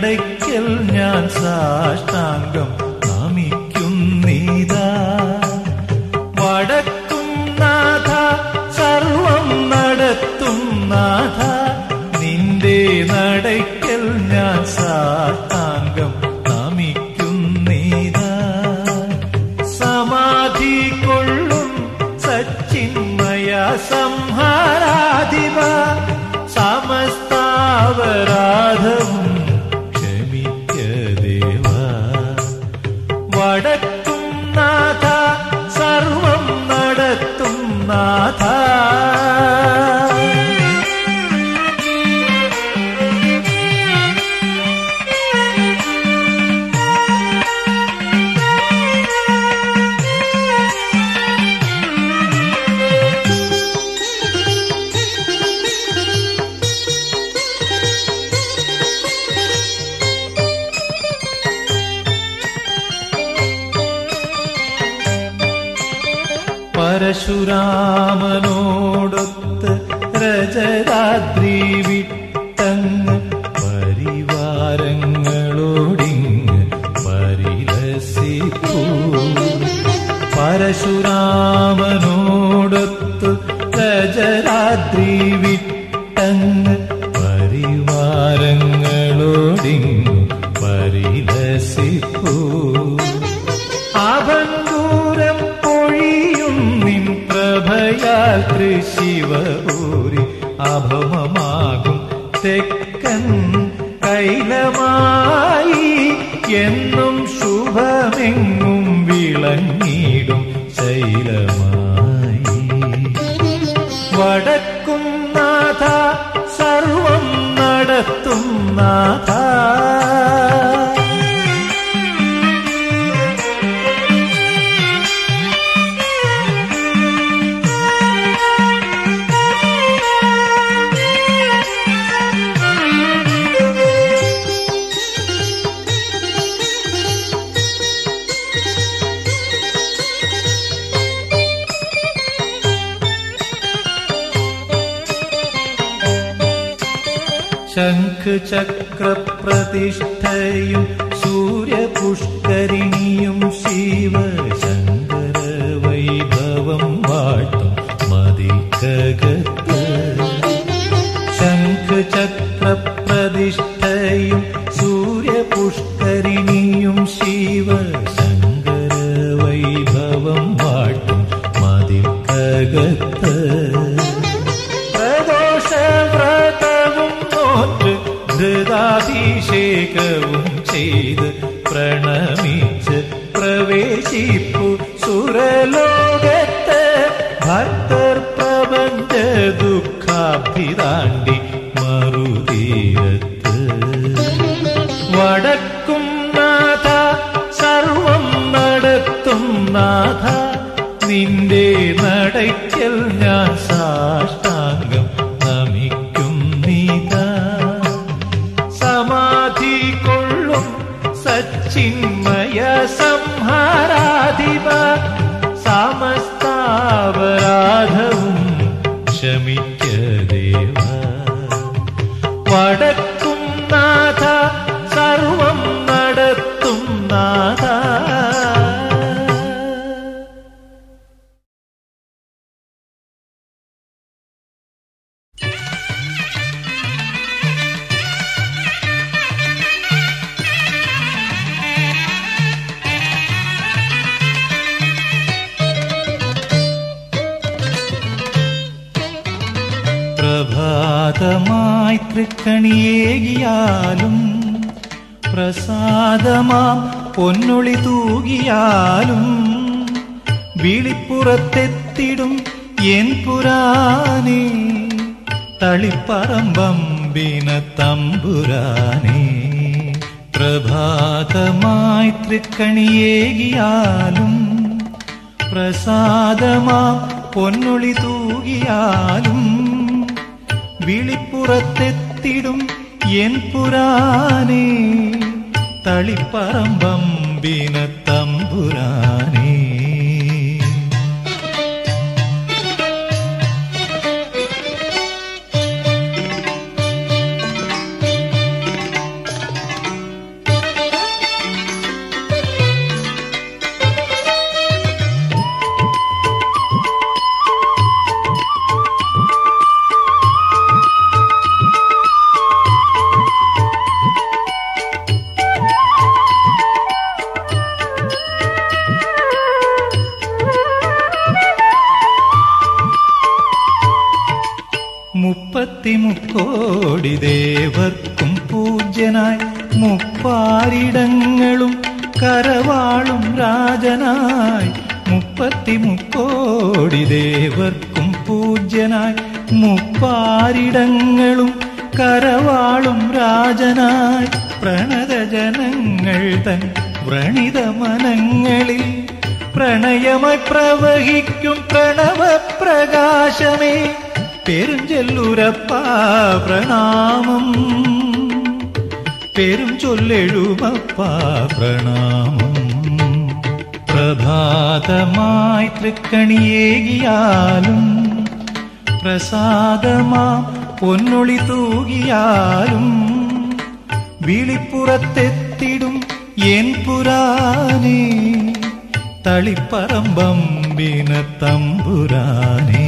നടയ്ക്കൽ ഞാൻ സാഷ്ടാംഗം നമിക്കുന്നീതാ വടക്കും നാഥ സർവം നടത്തും നാഥ നിന്റെ നടയ്ക്കൽ ഞാൻ സാഷ്ടാംഗം നമിക്കുന്നീതാ സമാധി കൊള്ളും സച്ചിന്മയ സംഹാരാധിപ സമസ്താവരാധവും ക്ഷമിക്ക ദേവ വടക്കും നാഥ സർവം നടത്തും നാഥ പരശുരാമനോടൊത്ത് രജരാദ്രി വിട്ടങ്ങ് പരിവാരങ്ങളോടിങ്ങ് പരിലസിപ്പൂ പരശുരാമനോടൊത്ത് രജരാദ്രി വിട്ടങ്ങ് പരിവാരങ്ങളോടിങ്ങ് പരിലസിപ്പൂ ആഭംഗൂരം പൊഴിയും നിൻ പ്രഭയാൽ തൃശിവൂരി അഭമമാകും തെക്കൻ കൈലമായി എന്നും ശുഭമെങ്ങും വിളങ്ങിടും ശൈലമായി വടക്കും നാഥ സർവം നടത്തും നാഥ ശംഖചക്രപ്രതിഷ്ഠയും സൂര്യപുഷ്കരിണിയും ശിവശങ്കര വൈഭവം വാഴ്ത്തും മതിക്കകത്ത് ശംഖചക്രപ്രതിഷ്ഠയും സൂര്യപുഷ്കരിണിയും ശിവശങ്കര വൈഭവം വാഴ്ത്തും മതിക്കകത്ത് പ്രദോഷവ്രതവും നോറ്റ് ധൃതാഭിഷേകവും ചെയ്ത് പ്രണമിച്ച് പ്രവേശിപ്പു സുരലോകത്ത് ഭക്തർ പ്രപഞ്ച ദുഃഖാഭിതാണ്ടി മറുതീരത്ത് വടക്കും നാഥ സർവം നടത്തും നാഥ നിന്റെ നടയ്ക്കൽ ഞാൻ സാഷ്ടാംഗം നമിക്കും നീതാ സമാധി കൊള്ളും സച്ചിന്മയ സംഹാരാധിപ സമസ്താപരാധവും ക്ഷമിക്ക ദേവ വടക്കും നാഥ സർവം നടത്തും നാഥ പ്രഭാതമായി തൃക്കണിയേകിയാലും പ്രസാദമാം പൊന്നൊളി തൂകിയാലും വിളിപ്പുറത്തെത്തിടും എൻ പുരാനേ തളിപ്പറമ്പമ്പിന തമ്പുരാനേ പ്രഭാതമായി തൃക്കണിയേകിയാലും പ്രസാദമാം പൊന്നൊളി തൂകിയാലും വിളിപ്പുറത്തെത്തിടും എൻ പുരാനേ തളിപ്പറമ്പമ്പിന തമ്പുരാനേ മുപ്പത്തിമുക്കോടി ദേവർക്കും പൂജ്യനായി മുപ്പാരിടങ്ങളും കരവാളും രാജനായി മുപ്പത്തിമുക്കോടി ദേവർക്കും പൂജ്യനായി മുപ്പാരിടങ്ങളും കരവാളും രാജനായി പ്രണതജനങ്ങൾ തൻ വ്രണിത മനങ്ങളിൽ പ്രണയമായി പ്രവഹിക്കും പ്രണവപ്രകാശമേ പെരുഞ്ചൊല്ലുരപ്പ പ്രണാമം പെരും ചൊല്ലെഴുമപ്പ പ്രണാമം പ്രഭാതമായി തൃക്കണിയേകിയാലും പ്രസാദമാ പൊന്നൊളി തൂകിയാലും വിളിപ്പുറത്തെത്തിടും എൻ പുരാനേ തളിപ്പറമ്പമ്പിന തമ്പുരാനേ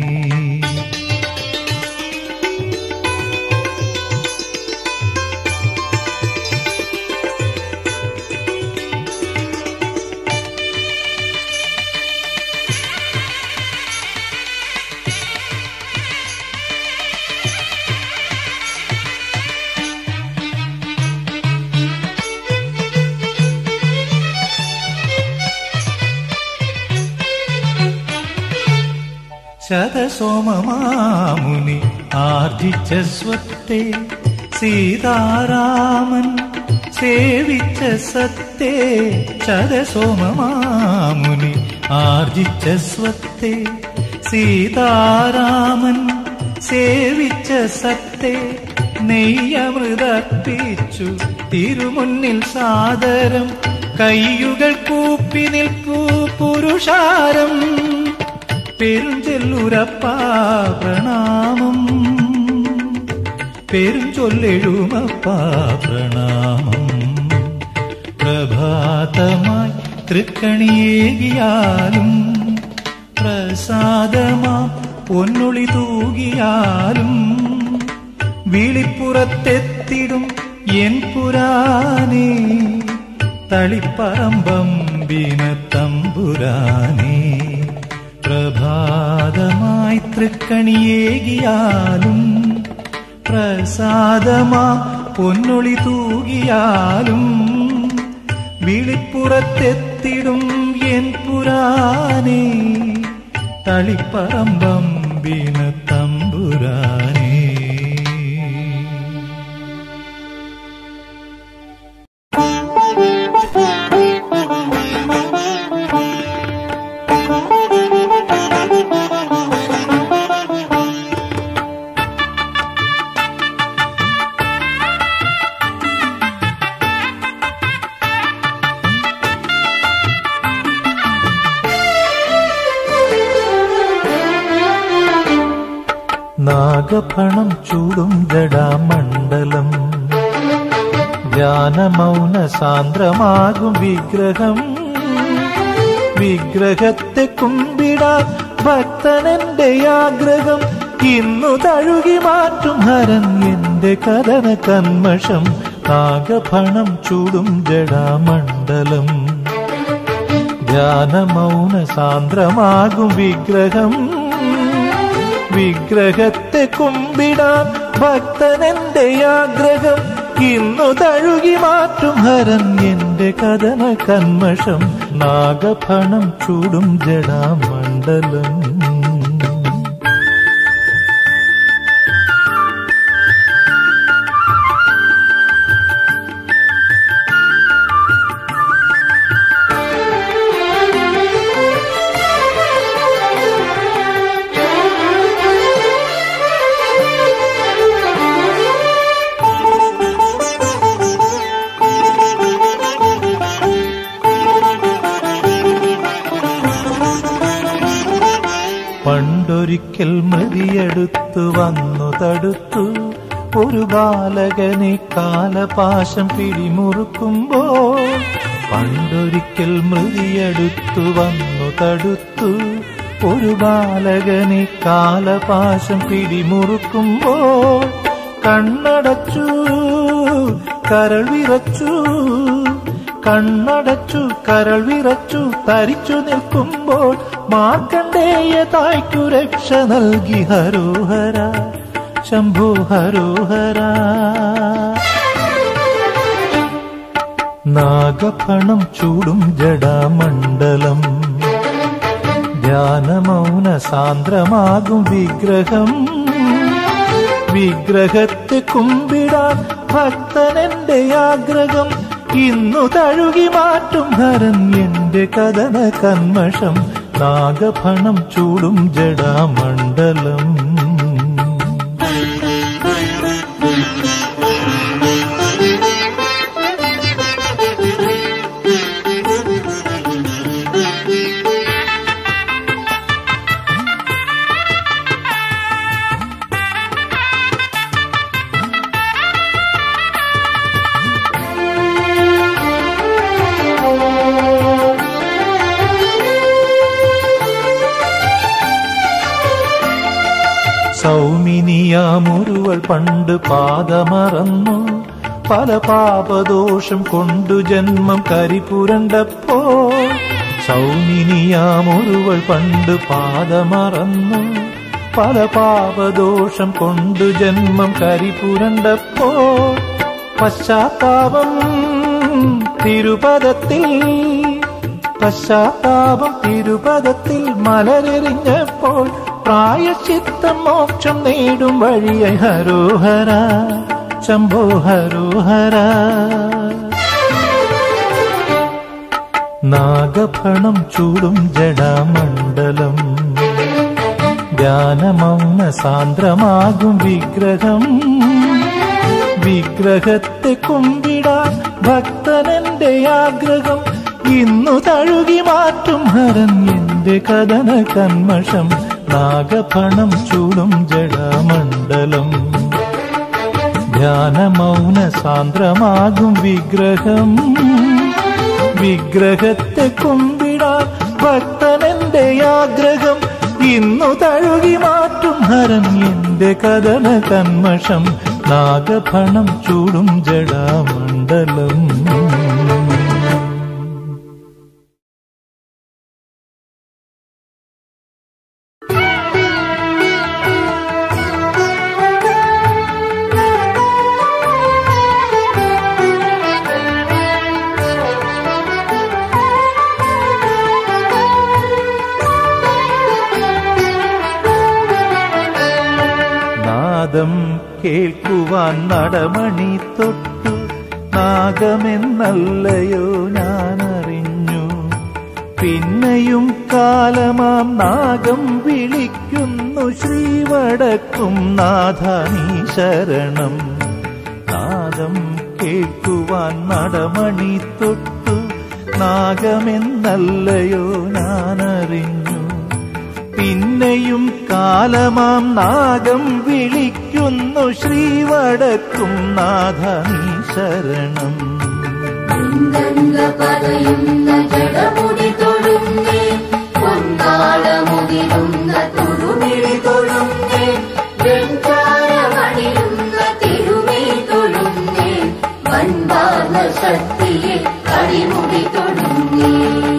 ശതസോമമാമുനി ആർജിച്ച സ്വത്തെ സീതാരാമൻ സേവിച്ച സത്തേ ശതസോമമാമുനി ആർജിച്ച സ്വത്തെ സീതാരാമൻ സേവിച്ച സത്തേ നെയ്യമൃതർപ്പിച്ചു തിരുമുന്നിൽ സാദരം കയ്യുകൾ കൂപ്പി നിൽപ്പൂ പുരുഷാരം പെരുഞ്ചൊല്ലുരപ്പ പ്രണാമം പെരുഞ്ചൊല്ലെഴുമപ്പ പ്രണാമം പ്രഭാതമായി തൃക്കണിയേകിയാലും പ്രസാദമാ പൊന്നൊളി തൂകിയാലും വിളിപ്പുറത്തെത്തിടും എൻ പുരാനേ തളിപ്പറമ്പമ്പിന തമ്പുരാനേ പ്രഭാതമായി തൃക്കണിയേകിയാലും പ്രസാദമാ പൊന്നൊളി തൂകിയാലും വിളിപ്പുറത്തെത്തിടും എൻ പുരാനേ തളിപ്പറമ്പമ്പിന തമ്പുരാനേ നാഗഫണം ചൂടും ജടാമണ്ഡലം ധ്യാനമൗന സാന്ദ്രമാകും വിഗ്രഹം വിഗ്രഹത്തെ കുമ്പിടാൻ ഭക്തനെന്റെ ആഗ്രഹം ഇന്നു തഴുകി മാറ്റും ഹരൻ എന്റെ കഥന കന്മഷം നാഗഫണം ചൂടും ജടാമണ്ഡലം ധ്യാനമൗന സാന്ദ്രമാകും വിഗ്രഹം വിഗ്രഹത്തെ കുമ്പിടാൻ ഭക്തനെന്റെ ആഗ്രഹം ഇന്നു തഴുകി മാറ്റും ഹരൻ എന്റെ കഥന കന്മഷം നാഗഫണം ചൂടും ജടാമണ്ഡലം പണ്ടൊരിക്കൽ മൃതിയെടുത്തു വന്നു തടുത്തു ഒരു ബാലകനെ കാലപാശം പിടിമുറുക്കുമ്പോൾ പണ്ടൊരിക്കൽ മൃതിയെടുത്തു വന്നു തടുത്തു ഒരു ബാലകനെ കാലപാശം പിടിമുറുക്കുമ്പോൾ കണ്ണടച്ചു കരൾ വിറച്ചു കണ്ണടച്ചു കരൾ വിറച്ചു തരിച്ചു നിൽക്കുമ്പോൾ മാർക്കണ്ടേയ തായ്ക്കു രക്ഷ നൽകി ഹരോഹര ശംഭോ ഹരോഹര നാഗഫണം ചൂടും ജടാമണ്ഡലം ധ്യാനമൗന സാന്ദ്രമാകും വിഗ്രഹം വിഗ്രഹത്തെ കുമ്പിടാൻ ഭക്തനെന്റെ ആഗ്രഹം ഇന്നു തഴുകി മാറ്റും ഹരൻ എന്റെ കഥന കന്മഷം നാഗഫണം ചൂടും ജടാമണ്ഡലം സൗമിനിയാമൊരുവൾ പണ്ട് പാദമറന്നു പല പാപദോഷം കൊണ്ടു ജന്മം കരിപുരണ്ടപ്പോ സൗമിനിയാമൊരുവൾ പണ്ട് പാദമറന്നു പല പാപദോഷം കൊണ്ടു ജന്മം കരിപുരണ്ടപ്പോ പശ്ചാത്താപം തിരുപദത്തിൽ പശ്ചാത്താപം തിരുപദത്തിൽ മലരെറിഞ്ഞപ്പോൾ പ്രായശ്ചിത്തം മോക്ഷം നേടും വഴിയ ഹരോഹര ശംഭോ ഹരോഹര നാഗഫണം ചൂടും ജടാമണ്ഡലം ധ്യാനമൗന സാന്ദ്രമാകും വിഗ്രഹം വിഗ്രഹത്തെ കുമ്പിടാൻ ഭക്തനെന്റെ ആഗ്രഹം ഇന്നു തഴുകി മാറ്റും ഹരൻ എന്റെ കഥന കന്മഷം നാഗഫണം ചൂടും ജടാമണ്ഡലം ധ്യാനമൗന സാന്ദ്രമാകും വിഗ്രഹം വിഗ്രഹത്തെ കുമ്പിടാൻ ഭക്തനെന്റെ ആഗ്രഹം ഇന്നു തഴുകി മാറ്റും ഹരൻ എന്റെ കഥന കന്മഷം നാഗഫണം ചൂടും ജടാമണ്ഡലം നാദം കേൾക്കുവാൻ നടമണി തൊട്ടു നാഗമെന്നല്ലയോ ഞാനറിഞ്ഞു പിന്നെയും കാലമാം നാഗം വിളിക്കുന്നു ശ്രീവടക്കും നാഥ നീ ശരണം നാദം കേൾക്കുവാൻ നടമണി തൊട്ടു നാഗമെന്നല്ലയോ ഞാനറിഞ്ഞു പിന്നെയും കാലമാം നാഗം വിളിക്കുന്നു ശ്രീവടക്കും നാഥ നീ ശരണം ഗംഗ പതയുന്ന ജടമുടി തൊഴുന്നേ പൊന്നാളമുതിരുന്ന തുടുമിഴി തൊഴുന്നേ വെഞ്ചാരമണിയുന്ന തിരുമി തൊഴുന്നേ വൻപാന ശക്തിയെ അടിമുടി തൊഴുന്നേ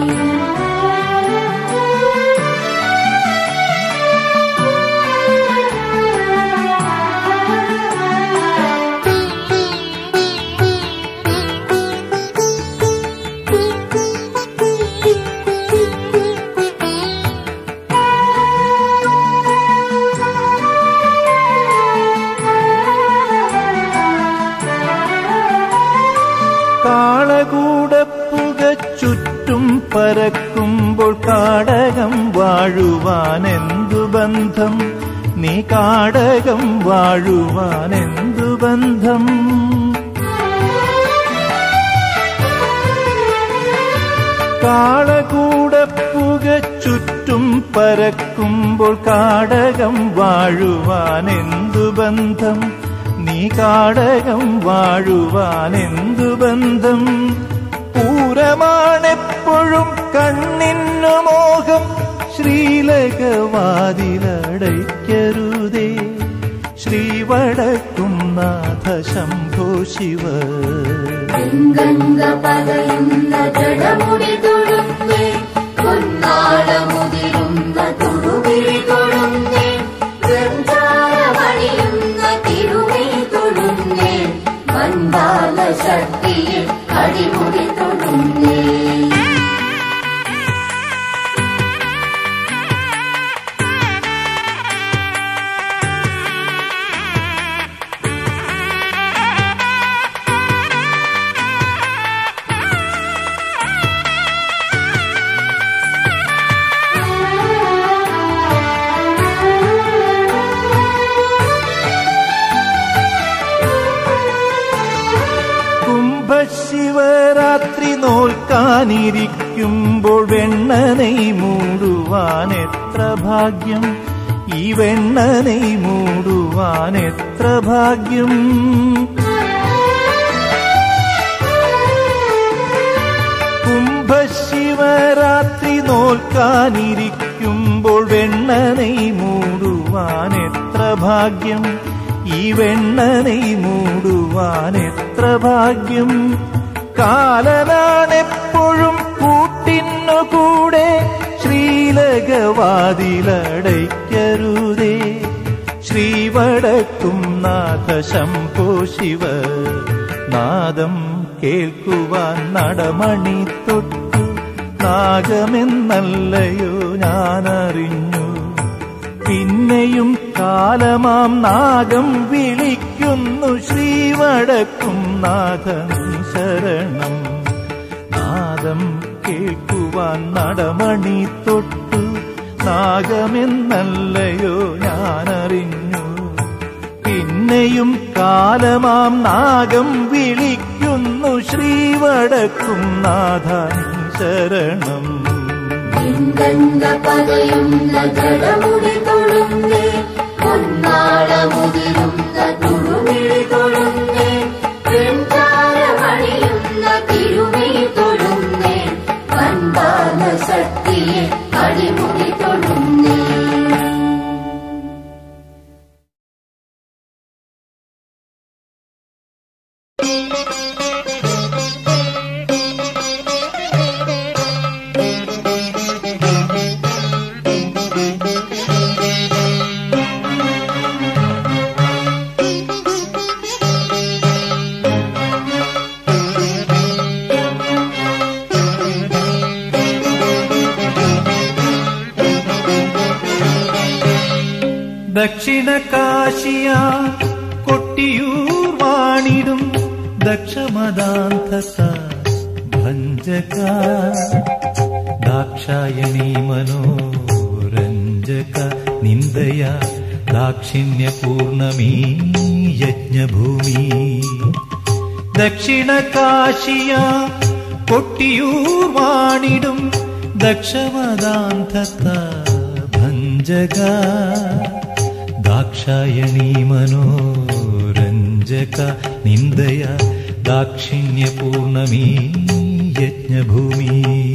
കാളകൂടപ്പുക ചുറ്റും പരക്കുമ്പോൾ കാടകം വാഴുവാനെന്തു ബന്ധം നീ കാടകം വാഴുവാനെന്തു ബന്ധം കാളകൂടപ്പുക ചുറ്റും പരക്കുമ്പോൾ കാടകം വാഴുവാനെന്തു ബന്ധം നീ കാടകം വാഴുവാനെന്തു ബന്ധം പൂരമാണെപ്പോഴും കണ്ണിന്നു മോഹം ശ്രീലകവാതിലടയ്ക്കരുതേ ശ്രീവടക്കും നാഥ ശംഭോ ശിവ ഗംഗ പതയുന്ന ജടമുടി തൊഴുന്നേ പൊന്നാളമുതിരുന്ന തുടുമിഴി തൊഴുന്നേ വെഞ്ചാരമണിയുന്ന വൻപാല ശക്തിയെ അടിമുടി തൊഴുന്നേ കുംഭശിവരാത്രി നോൽക്കാനിരിക്കുമ്പോൾ വെണ്ണനെ മൂടുവാൻ എത്ര ഭാഗ്യം ഈ വെണ്ണനെ മൂടുവാൻ എത്ര ഭാഗ്യം കുംഭശിവരാത്രി നോൽക്കാനിരിക്കുമ്പോൾ വെണ്ണനെ മൂടുവാൻ എത്ര ഭാഗ്യം ഈ വെണ്ണനെ മൂടുവാൻ എത്ര ഭാഗ്യം കാലനാണെപ്പോഴും കൂട്ടിന്നു കൂടെ ശ്രീലകവാതിലടയ്ക്കരുതേ ശ്രീവടക്കും നാഥ ശംഭോ ശിവ നാദം കേൾക്കുവാൻ നടമണി തൊട്ടു നാഗമെന്നല്ലയോ ഞാനറിഞ്ഞു പിന്നെയും കാലമാം നാഗം വിളിക്കുന്നു ശ്രീവടക്കും നാഥൻ ശരണം നാദം കേൾക്കുവാൻ നടമണി തൊട്ടു നാഗമെന്നല്ലയോ ഞാനറിഞ്ഞു പിന്നെയും കാലമാം നാഗം വിളിക്കുന്നു ശ്രീവടക്കും നാഥൻ ശരണം പിങ്കങ്ക പതയുന്ന ജടമുടി തൊഴുന്നേ പൊന്നാളമുതിരുന്ന തുടുമിഴി തൊഴുന്നേ പെൺചാരമണിയുന്ന തിരുമി തൊഴുന്നേ വൻപാല ശക്തിയെ അടിമുടി തൊഴുന്നേ ദക്ഷിണ കാശിയ കൊട്ടിയൂർ വാണിടും ദക്ഷമദാന്തസ ഭഞ്ജക ദാക്ഷായണി മനോരഞ്ജക നിന്ദയ ദാക്ഷിണ്യപൂർണമീ യജ്ഞഭൂമി ദക്ഷിണ കാശിയ കൊട്ടിയൂർ വാണിടും ദക്ഷമദാന്തത്ത ഭഞ്ജക ദാക്ഷായണി മനോരഞ്ജക നിന്ദയ ദാക്ഷിണ്യപൂർണമീ യജ്ഞഭൂമി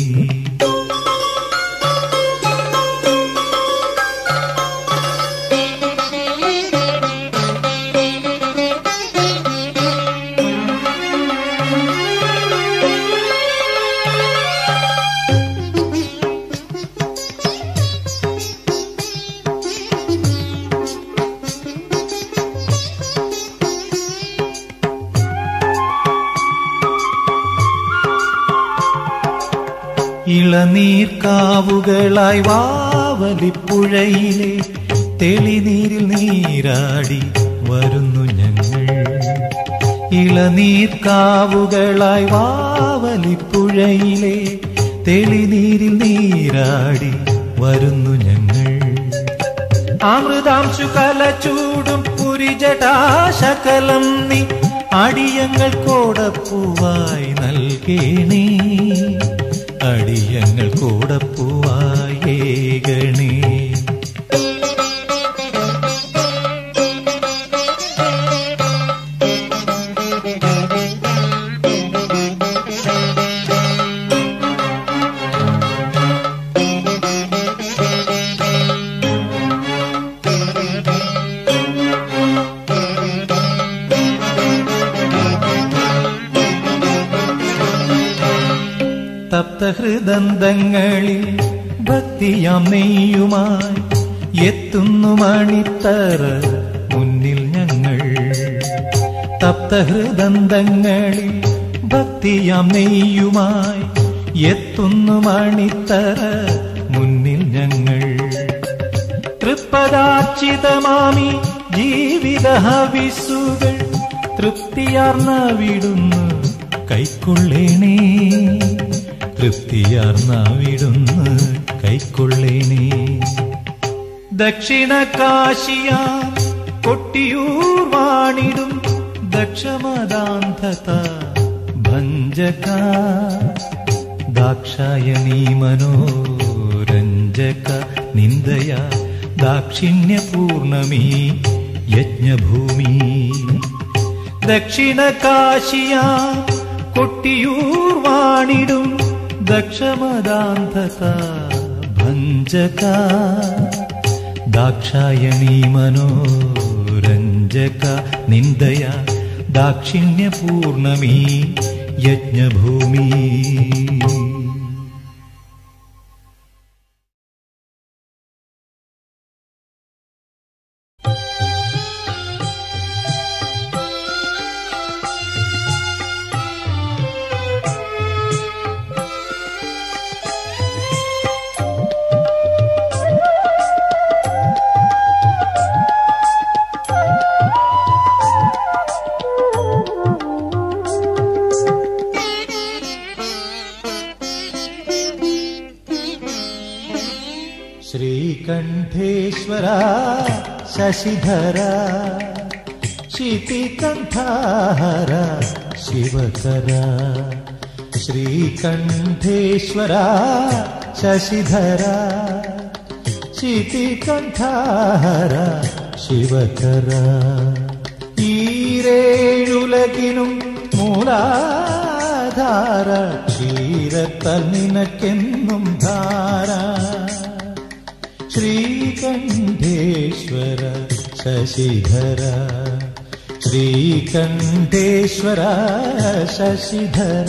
ഇളനീർക്കാവുകളായി വാവലിപ്പുഴയിലെ തെളിനീരിൽ നീരാടി വരുന്നു ഞങ്ങൾ ഇളനീർക്കാവുകളായി വാവലിപ്പുഴയിലെ തെളിനീരിൽ നീരാടി വരുന്നു ഞങ്ങൾ അമൃതാംശു കലചൂടും പുരിജടാശകലം നീ അടിയങ്ങൾ കോടപ്പൂവായി നൽകേണേ അടിയങ്ങൾ കോടപ്പൂവായി ഏകണേ തപ്തഹൃദന്തങ്ങളിൽ ഭക്തിയാം നെയ്യുമായി എത്തുന്നു മണിത്തറ മുന്നിൽ ഞങ്ങൾ തപ്തഹൃദന്തങ്ങളിൽ ഭക്തിയാം നെയ്യുമായി എത്തുന്നു മണിത്തറ മുന്നിൽ ഞങ്ങൾ തൃപ്പദാർച്ചിതമാമി ജീവിത ഹവിസുകൾ തൃപ്തിയാർന്ന വിടുന്നു കൈക്കൊള്ളേണേ തൃപ്തിയാർന്ന വിടുന്നു കൈക്കൊള്ളേണേ ദക്ഷിണ കാശിയ കൊട്ടിയൂർ വാണിടും ദക്ഷമദാന്ധത ഭഞ്ജക ദാക്ഷായണീ മനോരഞ്ജക നിന്ദയ ദാക്ഷിണ്യപൂർണമീ യജ്ഞഭൂമി ദക്ഷിണ കാശിയ കൊട്ടിയൂർ വാണിടും ദക്ഷമദാന്ധത ഭഞ്ജക ദാക്ഷായണീ മനോരഞ്ജക നിന്ദയ ദാക്ഷിണ്യപൂർണമീ യജ്ഞഭൂമി ശ്രീകണ്ഠേശ്വര ശശിധര ശിതികണ്ഠാഹര ശിവകര ശ്രീകണ്ഠേശ്വര ശശിധര ശിതികണ്ഠാഹര ശിവകര ഈരേഴുലകിനും മൂലാധാര ക്ഷീരത്തൽ നിനക്കെന്നും ധാര ശ്രീകണ്ഠേശ്വര ശശിധര ശ്രീകണ്ഠേശ്വര ശശിധര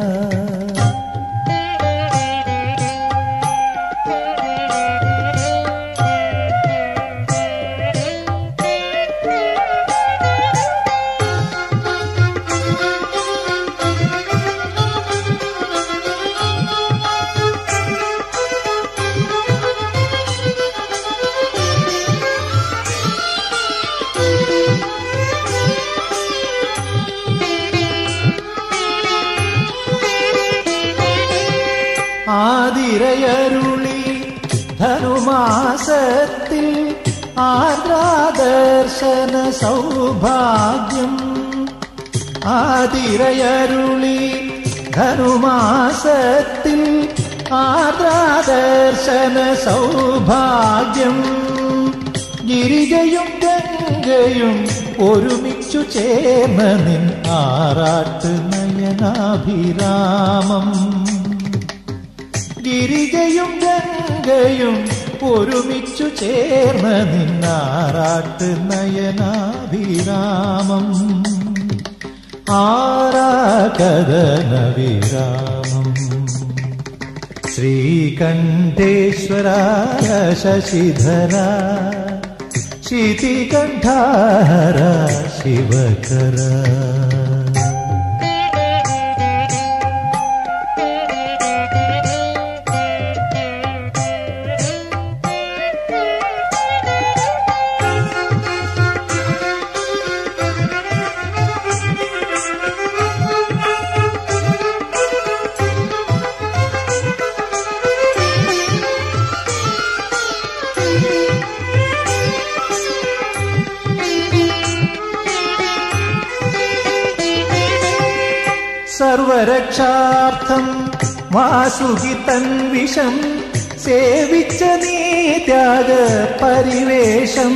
ആതിരയരുളി ധനുമാസത്തിൽ ആദ്രാദർശന സൗഭാഗ്യം ആതിരയരുളി ധനുമാസത്തിൽ ആദ്രാദർശന സൗഭാഗ്യം ഗിരിജയും ഗംഗയും ഒരുമിച്ചു ചേർന്ന നിൻ ആറാട്ട് നയനാഭിരാമം ഗിരിജയും ഗംഗയും ഒരുമിച്ചു ചേർന്ന നിന്നാറാട്ട് നയനാഭിരാമം ആരാകദന വിരാമം ശ്രീകണ്ഠേശ്വര ശശിധര ശിതികണ്ഠാര ശിവകര സർവരക്ഷാർത്ഥം വാസുകി തൻവിഷം സേവിച്ച നീ ത്യാഗ പരിവേഷം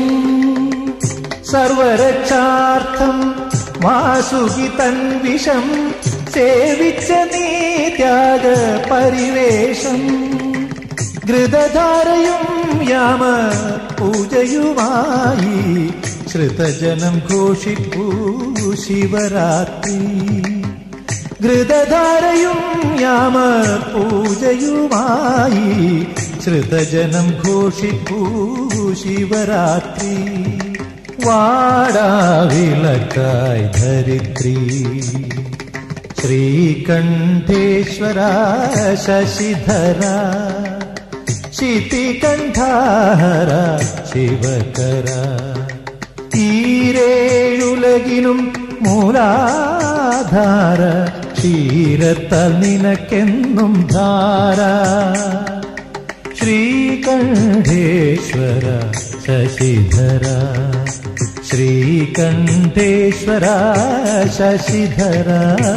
സർവരക്ഷാർത്ഥം വാസുകി തൻവിഷം സേവിച്ച നീ ത്യാഗ പരിവേഷം ഘൃതധാരയും യാമ പൂജയുമായി ശ്രുതജനം ഘോഷിപ്പൂ ശിവരാത്രി ഘൃതധാരയും യാമ പൂജയുമായി ശ്രുതജനം ഘോഷിപ്പൂ ശിവരാത്രി വാടാവിളക്കായി ധരിത്രി ശ്രീകണ്ഠേശ്വര ശശിധര ശിതികണ്ഠാഹര ശിവകര ഈരേഴുലകിനും മൂലാധാര ക്ഷീരത്താൽ നിനക്കെന്നും ധാര ശ്രീകണ്ഠേശ്വര ശശിധര ശ്രീകണ്ഠേശ്വര ശശിധര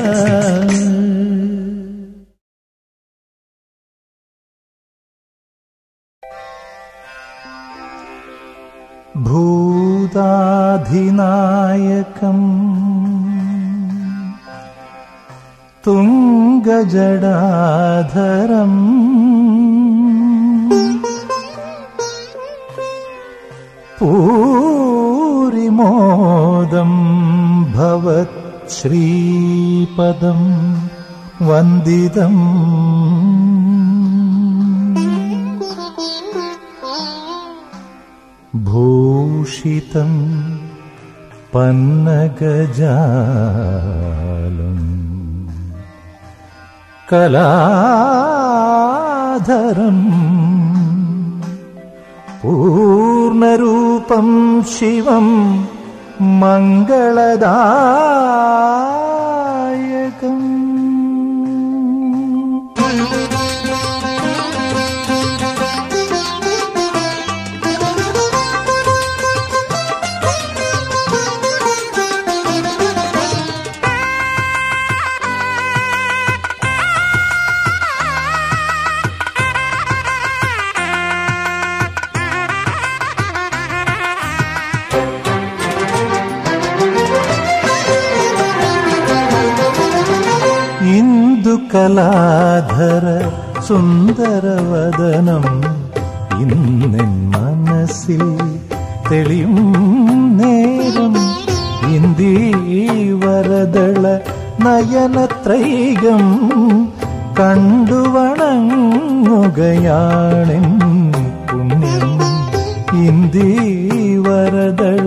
ഭൂതാധിനായകം തുംഗജടാധരം പൂരിമോദം ഭവത് ശ്രീപദം വന്ദിതം ഭൂഷിതം പന്നഗജാലം കലാധരം പൂർണരൂപം ശിവം മംഗളദായകം ഇന്ദുകലാധര സുന്ദരവദനം ഇന്നെൻ മനസ്സിൽ തെളിയും നേരം ഇന്ദീവരദള നയനത്രൈകം കണ്ടുവണങ്ങുകയാണെൻ പുണ്യം ഇന്ദീവരദള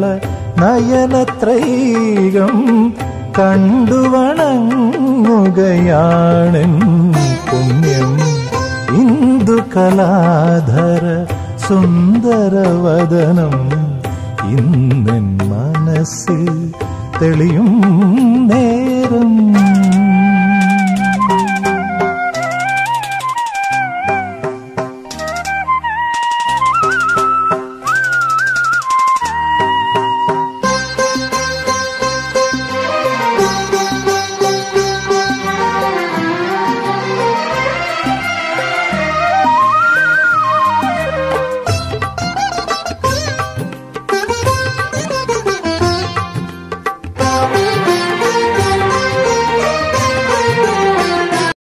നയനത്രൈകം കണ്ടുവണങ്ങുകയാണെൻ പുണ്യം ഇന്ദുകലാധര സുന്ദരവദനം ഇന്നെൻ മനസ്സിൽ തെളിയും നേ